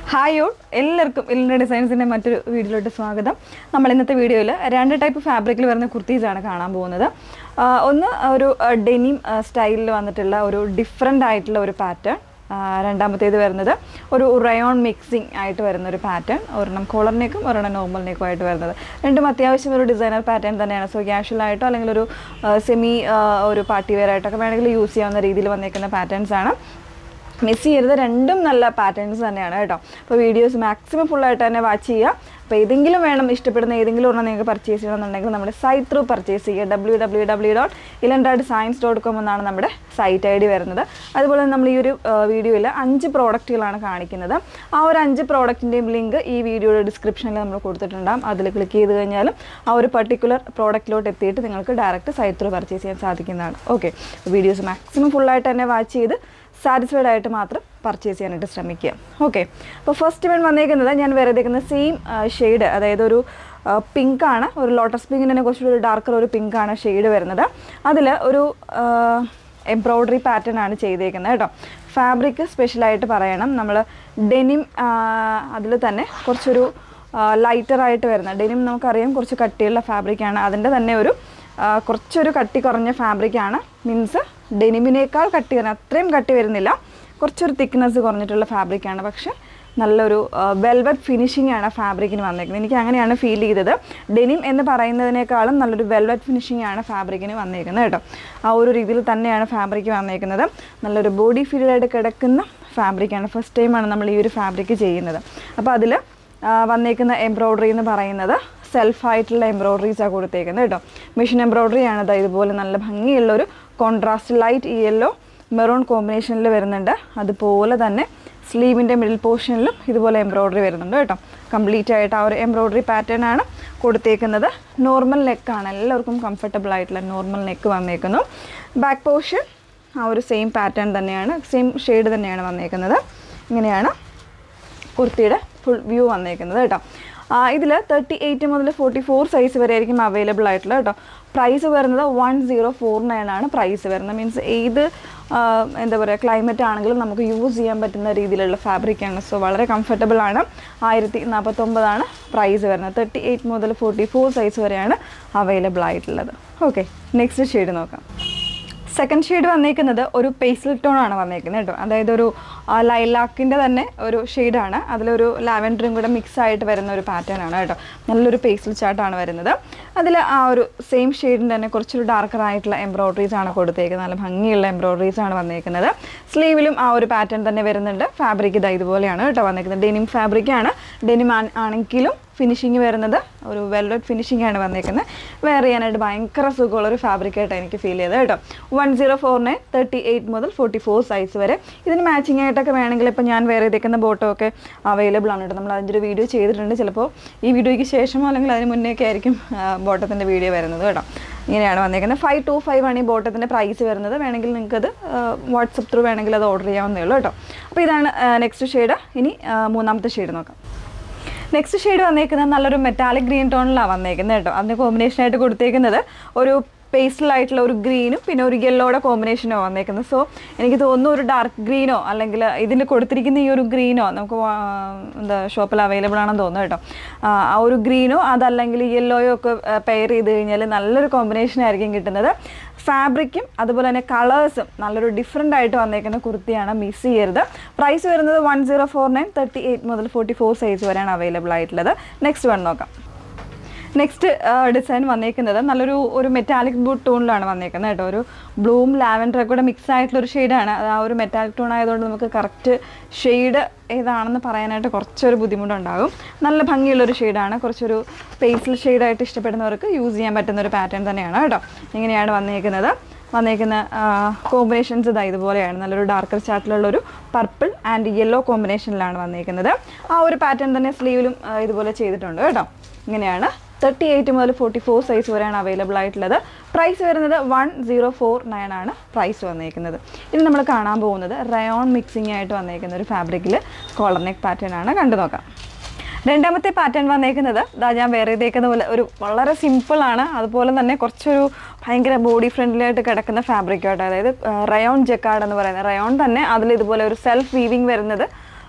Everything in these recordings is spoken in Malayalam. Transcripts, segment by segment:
ഹായ് ഓൾ എല്ലാവർക്കും എല്ലാം ഡിസൈൻസിൻ്റെ മറ്റൊരു വീഡിയോയിലോട്ട് സ്വാഗതം നമ്മൾ ഇന്നത്തെ വീഡിയോയിൽ രണ്ട് ടൈപ്പ് ഫാബ്രിക്കിൽ വരുന്ന കുർത്തീസാണ് കാണാൻ പോകുന്നത് ആ, ഒന്ന് ഒരു ഡെനിം സ്റ്റൈലിൽ വന്നിട്ടുള്ള ഒരു ഡിഫറെൻ്റ് ആയിട്ടുള്ള ഒരു പാറ്റേൺ രണ്ടാമത്തേത് വരുന്നത് ഒരു റയോൺ മിക്സിങ് ആയിട്ട് വരുന്ന ഒരു പാറ്റേൺ ഒരെണ്ണം കോളർ നെക്കും ഒരെണ്ണം നോർമൽ നെക്കും ആയിട്ട് വരുന്നത് രണ്ടും അത്യാവശ്യം ഒരു ഡിസൈനർ പാറ്റേൺ തന്നെയാണ് സോ ക്യാഷ്വൽ ആയിട്ടോ അല്ലെങ്കിൽ ഒരു സെമി ഒരു പാർട്ടി വെയർ ആയിട്ടൊക്കെ വേണമെങ്കിൽ യൂസ് ചെയ്യാവുന്ന രീതിയിൽ വന്നേക്കുന്ന പാറ്റേൺസ് ആണ് മിസ് ചെയ്യരുത് രണ്ടും നല്ല പാറ്റേൺസ് തന്നെയാണ് കേട്ടോ അപ്പോൾ വീഡിയോസ് മാക്സിമം ഫുള്ളായിട്ട് തന്നെ വാച്ച് ചെയ്യുക അപ്പോൾ ഏതെങ്കിലും വേണം ഇഷ്ടപ്പെടുന്ന ഏതെങ്കിലും ഒരെണ്ണം നിങ്ങൾക്ക് പർച്ചേസ് ചെയ്യണമെന്നുണ്ടെങ്കിൽ നമ്മുടെ സൈറ്റ് ത്രൂ പർച്ചേസ് ചെയ്യുക ഡബ്ല്യൂ ഡബ്ല്യൂ ഡബ്ല്യൂ ഡോട്ട് ഇലൻഡാഡ് സയൻസ് ഡോട്ട് കോം എന്നാണ് നമ്മുടെ സൈറ്റ് ഐ ഡി വരുന്നത് അതുപോലെ തന്നെ നമ്മൾ ഈ ഒരു വീഡിയോയിൽ അഞ്ച് പ്രോഡക്റ്റുകളാണ് കാണിക്കുന്നത് ആ ഒരു അഞ്ച് പ്രോഡക്റ്റിൻ്റെയും ലിങ്ക് ഈ വീഡിയോയുടെ ഡിസ്ക്രിപ്ഷനിൽ നമ്മൾ കൊടുത്തിട്ടുണ്ടാകും അതിൽ ക്ലിക്ക് ചെയ്ത് കഴിഞ്ഞാലും ആ ഒരു പർട്ടിക്കുലർ പ്രോഡക്റ്റിലോട്ട് എത്തിയിട്ട് നിങ്ങൾക്ക് ഡയറക്റ്റ് സൈറ്റ് ത്രൂ പർച്ചേസ് ചെയ്യാൻ സാധിക്കുന്നതാണ് ഓക്കെ വീഡിയോസ് മാക്സിമം ഫുള്ളായിട്ട് തന്നെ വാച്ച് ചെയ്ത് സാറ്റിസ്ഫൈഡ് ആയിട്ട് മാത്രം പർച്ചേസ് ചെയ്യാനായിട്ട് ശ്രമിക്കുക ഓക്കെ അപ്പോൾ ഫസ്റ്റ് വൺ വന്നേക്കുന്നത് ഞാൻ വേറെ ഇതേക്കുന്ന സെയിം ഷെയ്ഡ് അതായത് ഒരു പിങ്ക് ആണ് ഒരു ലോട്ടസ് പിങ്കിന് തന്നെ കുറച്ചുകൂടി ഒരു ഡാർക്കർ ഒരു പിങ്ക് ആണ് ഷെയ്ഡ് വരുന്നത് അതിൽ ഒരു എംബ്രോയ്ഡറി പാറ്റേൺ ആണ് ചെയ്തേക്കുന്നത് കേട്ടോ ഫാബ്രിക് സ്പെഷ്യലായിട്ട് പറയണം നമ്മൾ ഡെനിം അതിൽ തന്നെ കുറച്ചൊരു ലൈറ്ററായിട്ട് വരുന്ന ഡെനിം നമുക്കറിയാം കുറച്ച് കട്ടിയുള്ള ഫാബ്രിക്കാണ് അതിൻ്റെ തന്നെ ഒരു ആ, കുറച്ചൊരു കട്ടി കുറഞ്ഞ ഫാബ്രിക്കാണ് മീൻസ് ഡെനിമിനേക്കാൾ കട്ടി വരുന്ന അത്രയും കട്ടി വരുന്നില്ല കുറച്ചൊരു തിക്നെസ് കുറഞ്ഞിട്ടുള്ള ഫാബ്രിക്കാണ് പക്ഷെ നല്ലൊരു വെൽവെറ്റ് ഫിനിഷിംഗ് ആണ് ഫാബ്രിക്കിന് വന്നേക്കുന്നത് എനിക്ക് അങ്ങനെയാണ് ഫീൽ ചെയ്തത് ഡെനിം എന്ന് പറയുന്നതിനേക്കാളും നല്ലൊരു വെൽവെറ്റ് ഫിനിഷിംഗ് ആണ് ഫാബ്രിക്കിന് വന്നേക്കുന്നത് കേട്ടോ ആ ഒരു രീതിയിൽ തന്നെയാണ് ഫാബ്രിക് വന്നേക്കുന്നത് നല്ലൊരു ബോഡി ഫീൽഡായിട്ട് കിടക്കുന്ന ഫാബ്രിക്കാണ് ഫസ്റ്റ് ടൈമാണ് നമ്മൾ ഈ ഒരു ഫാബ്രിക് ചെയ്യുന്നത് അപ്പോൾ അതിൽ വന്നേക്കുന്ന എംബ്രോയ്ഡറി എന്ന് പറയുന്നത് സെൽഫായിട്ടുള്ള എംബ്രോയ്ഡറീസാണ് കൊടുത്തേക്കുന്നത് കേട്ടോ മെഷീൻ എംബ്രോയ്ഡറി ആണ് ദാ ഇതുപോലെ നല്ല ഭംഗിയുള്ളൊരു കോൺട്രാസ്റ്റ് ലൈറ്റ് യെല്ലോ മെറൂൺ കോമ്പിനേഷനിൽ വരുന്നുണ്ട് അതുപോലെ തന്നെ സ്ലീവിൻ്റെ മിഡിൽ പോർഷനിലും ഇതുപോലെ എംബ്രോയ്ഡറി വരുന്നുണ്ട് കേട്ടോ കംപ്ലീറ്റ് ആയിട്ട് ആ ഒരു എംബ്രോയ്ഡറി പാറ്റേൺ ആണ് കൊടുത്തേക്കുന്നത് നോർമൽ നെക്കാണ് എല്ലാവർക്കും കംഫർട്ടബിൾ ആയിട്ടുള്ള നോർമൽ നെക്ക് വന്നേക്കുന്നു ബാക്ക് പോർഷൻ ആ ഒരു സെയിം പാറ്റേൺ തന്നെയാണ് സെയിം ഷെയ്ഡ് തന്നെയാണ് വന്നേക്കുന്നത് ഇങ്ങനെയാണ് കുർത്തിയുടെ ഫുൾ വ്യൂ വന്നേക്കുന്നത് കേട്ടോ ഇതിൽ തേർട്ടി എയ്റ്റ് മുതൽ ഫോർട്ടി ഫോർ സൈസ് വരെ ആയിരിക്കും അവൈലബിൾ ആയിട്ടുള്ളത് കേട്ടോ പ്രൈസ് വരുന്നത് വൺ സീറോ ഫോർ നയൻ ആണ് പ്രൈസ് വരുന്നത് മീൻസ് ഏത് ആ, എന്താ പറയുക ക്ലൈമറ്റ് ആണെങ്കിലും നമുക്ക് യൂസ് ചെയ്യാൻ പറ്റുന്ന രീതിയിലുള്ള ഫാബ്രിക്കാണ് സോ വളരെ കംഫർട്ടബിൾ ആണ് ആയിരത്തി നാൽപ്പത്തൊമ്പതാണ് പ്രൈസ് വരുന്നത് തേർട്ടി എയ്റ്റ് മുതൽ ഫോർട്ടി ഫോർ സൈസ് വരെയാണ് അവൈലബിൾ ആയിട്ടുള്ളത് ഓക്കെ നെക്സ്റ്റ് ഷെയ്ഡ് നോക്കാം സെക്കൻഡ് ഷെയ്ഡ് വന്നേക്കുന്നത് ഒരു പേസ്റ്റൽ ടോൺ ആണ് വന്നേക്കുന്നത് കേട്ടോ അതായത് ഒരു ലൈലാക്കിൻ്റെ തന്നെ ഒരു ഷെയ്ഡാണ് അതിലൊരു ലാവൻഡറും കൂടെ മിക്സ് ആയിട്ട് വരുന്ന ഒരു പാറ്റേൺ ആണ് കേട്ടോ നല്ലൊരു പേസ്റ്റൽ ചാർട്ടാണ് വരുന്നത് അതിൽ ആ ഒരു സെയിം ഷെയ്ഡിൻ്റെ തന്നെ കുറച്ചൊരു ഡാർക്കർ ആയിട്ടുള്ള എംബ്രോയ്ഡറീസ് ആണ് കൊടുത്തേക്കുന്നത് നല്ല ഭംഗിയുള്ള എംബ്രോയ്ഡറീസ് ആണ് വന്നേക്കുന്നത് സ്ലീവിലും ആ ഒരു പാറ്റേൺ തന്നെ വരുന്നുണ്ട് ഫാബ്രിക് ഇതാ ഇതുപോലെയാണ് കേട്ടോ വന്നേക്കുന്നത് ഡെനിം ഫാബ്രിക്കാണ് ഡെനിം ആണെങ്കിലും ഫിനിഷിങ് വരുന്നത് ഒരു വെൽവെറ്റ് ഫിനിഷിംഗ് ആണ് വന്നേക്കുന്നത് വെയർ ചെയ്യാനായിട്ട് ഭയങ്കര സുഖമുള്ള ഒരു ഫാബ്രിക്കായിട്ട് എനിക്ക് ഫീൽ ചെയ്തത് കേട്ടോ one zero four nine thirty eight മുതൽ ഫോർട്ടി ഫോർ സൈസ് വരെ ഇതിന് മാച്ചിങ് ആയിട്ടൊക്കെ വേണമെങ്കിൽ ഇപ്പോൾ ഞാൻ വേറെ ചെയ്തേക്കുന്ന ബോട്ടോ ഒക്കെ അവൈലബിൾ ആണ് കേട്ടോ നമ്മൾ അതിൻ്റെ ഒരു വീഡിയോ ചെയ്തിട്ടുണ്ട് ചിലപ്പോൾ ഈ വീഡിയോയ്ക്ക് ശേഷമോ അല്ലെങ്കിൽ അതിന് മുന്നേ ഒക്കെ ആയിരിക്കും ബോട്ടത്തിൻ്റെ വീഡിയോ വരുന്നത് കേട്ടോ ഇങ്ങനെയാണ് വന്നേക്കുന്നത് ഫൈവ് ടു ഫൈവ് ആണ് ഈ ബോട്ടത്തിൻ്റെ പ്രൈസ് വരുന്നത് വേണമെങ്കിൽ നിങ്ങൾക്കത് വാട്സപ്പ് ത്രൂ വേണമെങ്കിൽ അത് ഓർഡർ ചെയ്യാവുന്നേ ഉള്ളൂ കേട്ടോ അപ്പോൾ ഇതാണ് നെക്സ്റ്റ് ഷെയ്ഡ് ഇനി ആ, മൂന്നാമത്തെ ഷെയ്ഡ് നോക്കാം നെക്സ്റ്റ് ഷെയ്ഡ് വന്നേക്കുന്നത് നല്ലൊരു മെറ്റാലിക് ഗ്രീൻ ടോണിലാണ് വന്നേക്കുന്നത് കേട്ടോ അതിന് കോമ്പിനേഷൻ ആയിട്ട് കൊടുത്തേക്കുന്നത് ഒരു പേസ്റ്റൽ ആയിട്ടുള്ള ഒരു ഗ്രീനും പിന്നെ ഒരു യെല്ലോയുടെ കോമ്പിനേഷനോ വന്നേക്കുന്നത് സോ എനിക്ക് തോന്നുന്നു ഒരു ഡാർക്ക് ഗ്രീനോ അല്ലെങ്കിൽ ഇതിന് കൊടുത്തിരിക്കുന്ന ഈ ഒരു ഗ്രീനോ നമുക്ക് വാ- എന്താ ഷോപ്പിൽ അവൈലബിൾ ആണെന്ന് തോന്നുന്നു കേട്ടോ ആ ആ ഒരു ഗ്രീനോ അതല്ലെങ്കിൽ യെല്ലോയോ ഒക്കെ പെയർ ചെയ്ത് കഴിഞ്ഞാൽ നല്ലൊരു കോമ്പിനേഷൻ ആയിരിക്കും കിട്ടുന്നത് ഫാബ്രിക്കും അതുപോലെ തന്നെ കളേഴ്സും നല്ലൊരു ഡിഫറെൻ്റ് ആയിട്ട് വന്നേക്കുന്ന കുർത്തിയാണ് മിസ് ചെയ്യരുത് പ്രൈസ് വരുന്നത് one zero four nine thirty eight മുതൽ ഫോർട്ടി ഫോർ സൈസ് വരെയാണ് അവൈലബിൾ ആയിട്ടുള്ളത് നെക്സ്റ്റ് വൺ നോക്കാം നെക്സ്റ്റ് ഡിസൈൻ വന്നേക്കുന്നത് നല്ലൊരു ഒരു മെറ്റാലിക് ബ്ലൂ ടോണിലാണ് വന്നേക്കുന്നത് കേട്ടോ ഒരു ബ്ലൂം ലാവൻഡർ കൂടെ മിക്സ് ആയിട്ടുള്ള ഒരു ഷെയ്ഡാണ് ആ ഒരു മെറ്റാലിക് ടോൺ ആയതുകൊണ്ട് നമുക്ക് കറക്റ്റ് ഷെയ്ഡ് ഏതാണെന്ന് പറയാനായിട്ട് കുറച്ചൊരു ബുദ്ധിമുട്ടുണ്ടാകും നല്ല ഭംഗിയുള്ളൊരു ഷെയ്ഡാണ് കുറച്ചൊരു പേസിൽ ഷെയ്ഡായിട്ട് ഇഷ്ടപ്പെടുന്നവർക്ക് യൂസ് ചെയ്യാൻ പറ്റുന്ന ഒരു പാറ്റേൺ തന്നെയാണ് കേട്ടോ ഇങ്ങനെയാണ് വന്നേക്കുന്നത് വന്നേക്കുന്ന കോമ്പിനേഷൻസ് ഇതാ ഇതുപോലെയാണ് നല്ലൊരു ഡാർക്കർ ചാർട്ടിലുള്ള ഒരു പർപ്പിൾ ആൻഡ് യെല്ലോ കോമ്പിനേഷനിലാണ് വന്നേക്കുന്നത് ആ ഒരു പാറ്റേൺ തന്നെ സ്ലീവിലും ഇതുപോലെ ചെയ്തിട്ടുണ്ട് കേട്ടോ ഇങ്ങനെയാണ് തേർട്ടി എയ്റ്റ് മുതൽ ഫോർട്ടി ഫോർ സൈസ് വരെയാണ് അവൈലബിൾ ആയിട്ടുള്ളത് പ്രൈസ് വരുന്നത് വൺ സീറോ ഫോർ നയൻ ആണ് പ്രൈസ് വന്നേക്കുന്നത് ഇനി നമ്മൾ കാണാൻ പോകുന്നത് റയോൺ മിക്സിംഗ് ആയിട്ട് വന്നേക്കുന്ന ഒരു ഫാബ്രിക്കിൽ കോളർ നെക്ക് പാറ്റേൺ ആണ് കണ്ടു നോക്കാം രണ്ടാമത്തെ പാറ്റേൺ വന്നേക്കുന്നത് ദാ ഞാൻ വേറെ ഇതേക്കുന്ന പോലെ ഒരു വളരെ സിമ്പിളാണ് അതുപോലെ തന്നെ കുറച്ചൊരു ഭയങ്കര ബോഡി ഫ്രണ്ട്ലി ആയിട്ട് കിടക്കുന്ന ഫാബ്രിക് ആയിട്ട് അതായത് റയോൺ ജക്കാർഡ് എന്ന് പറയുന്നത് റയോൺ തന്നെ അതിൽ ഇതുപോലെ ഒരു സെൽഫ് വീവിങ് വരുന്നത്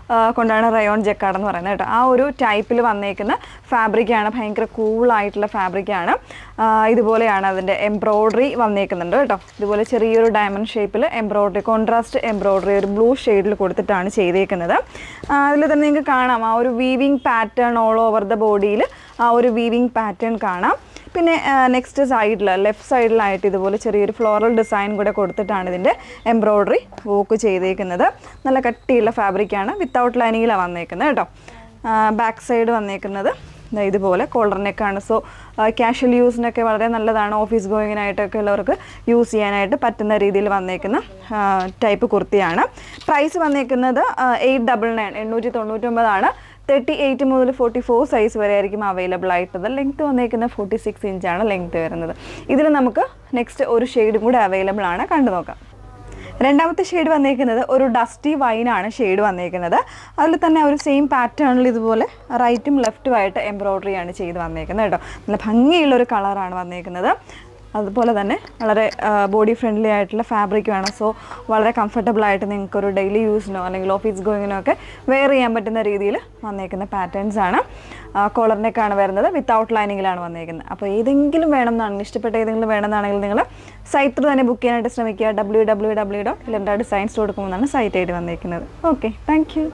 ആ, കൊണ്ടാണ് റയോൺ ജക്കാർഡ് എന്ന് പറയുന്നത് കേട്ടോ ആ ഒരു ടൈപ്പിൽ വന്നേക്കുന്ന ഫാബ്രിക്കാണ് ഭയങ്കര കൂളായിട്ടുള്ള ഫാബ്രിക്കാണ് ഇതുപോലെയാണ് അതിൻ്റെ എംബ്രോയ്ഡറി വന്നേക്കുന്നുണ്ട് കേട്ടോ ഇതുപോലെ ചെറിയൊരു ഡയമണ്ട് ഷേപ്പിൽ എംബ്രോയ്ഡറി കോൺട്രാസ്റ്റ് എംബ്രോയ്ഡറി ഒരു ബ്ലൂ ഷെയ്ഡിൽ കൊടുത്തിട്ടാണ് ചെയ്തേക്കുന്നത് അതിൽ തന്നെ നിങ്ങൾക്ക് കാണാം ആ ഒരു weaving pattern all over the ബോഡിയിൽ ആ ഒരു വീവിങ് പാറ്റേൺ കാണാം പിന്നെ നെക്സ്റ്റ് സൈഡിൽ ലെഫ്റ്റ് സൈഡിലായിട്ട് ഇതുപോലെ ചെറിയൊരു ഫ്ലോറൽ ഡിസൈൻ കൂടെ കൊടുത്തിട്ടാണ് ഇതിൻ്റെ എംബ്രോയ്ഡറി വർക്ക് ചെയ്തേക്കുന്നത് നല്ല കട്ടിയുള്ള ഫാബ്രിക്കാണ് വിത്തൗട്ട് ലൈനിങ്ങിലാണ് വന്നേക്കുന്നത് കേട്ടോ ബാക്ക് സൈഡ് വന്നേക്കുന്നത് ദാ ഇതുപോലെ കോളർ നെക്കാണ് സോ ക്യാഷ്വൽ യൂസിനൊക്കെ വളരെ നല്ലതാണ് ഓഫീസ് ഗോയിങ്ങിനായിട്ടൊക്കെ ഉള്ളവർക്ക് യൂസ് ചെയ്യാനായിട്ട് പറ്റുന്ന രീതിയിൽ വന്നേക്കുന്ന ടൈപ്പ് കുർത്തിയാണ് പ്രൈസ് വന്നേക്കുന്നത് എയ്റ്റ് ഡബിൾ നയൻ എണ്ണൂറ്റി തൊണ്ണൂറ്റൊമ്പതാണ് തേർട്ടി എയ്റ്റ് മുതൽ ഫോർട്ടി ഫോർ സൈസ് വരെ ആയിരിക്കും അവൈലബിൾ ആയിട്ടുള്ളത് ലെങ്ത് വന്നേക്കുന്ന ഫോർട്ടി സിക്സ് ഇഞ്ചാണ് ലെങ്ത് വരുന്നത് ഇതിൽ നമുക്ക് നെക്സ്റ്റ് ഒരു ഷെയ്ഡും കൂടെ അവൈലബിൾ ആണ് കണ്ടു നോക്കാം രണ്ടാമത്തെ ഷെയ്ഡ് വന്നേക്കുന്നത് ഒരു ഡസ്റ്റി വൈനാണ് ഷെയ്ഡ് വന്നേക്കുന്നത് അതിൽ തന്നെ ഒരു സെയിം പാറ്റേണിൽ ഇതുപോലെ റൈറ്റും ലെഫ്റ്റുമായിട്ട് എംബ്രോയ്ഡറിയാണ് ചെയ്ത് വന്നേക്കുന്നത് കേട്ടോ നല്ല ഭംഗിയുള്ള ഒരു കളറാണ് വന്നേക്കുന്നത് അതുപോലെ തന്നെ വളരെ ബോഡി ഫ്രണ്ട്ലി ആയിട്ടുള്ള ഫാബ്രിക്കുമാണ് സോ വളരെ കംഫർട്ടബിൾ ആയിട്ട് നിങ്ങൾക്ക് ഒരു ഡെയിലി യൂസിനോ അല്ലെങ്കിൽ ഓഫീസ് ഗോയിങ്ങിനോ ഒക്കെ വെയർ ചെയ്യാൻ പറ്റുന്ന രീതിയിൽ വന്നേക്കുന്ന പാറ്റേൺസ് ആണ് കോളർ നെക്കാണ് വരുന്നത് വിത്തൗട്ട് ലൈനിങ്ങിലാണ് വന്നേക്കുന്നത് അപ്പോൾ ഏതെങ്കിലും വേണം എന്നാണ് ഇഷ്ടപ്പെട്ട ഏതെങ്കിലും വേണമെന്നാണെങ്കിൽ നിങ്ങൾ സൈറ്റിൽ തന്നെ ബുക്ക് ചെയ്യാനായിട്ട് ശ്രമിക്കുക ഡബ്ല്യൂ ഡബ്ല്യൂ ഡബ്ല്യൂ ഡോട്ട് ലെൻഡ ഡിസൈൻസ് ഡോട്ട് കോം എന്നാണ് സൈറ്റ് ആയിട്ട് വന്നേക്കുന്നത് ഓക്കെ താങ്ക് യു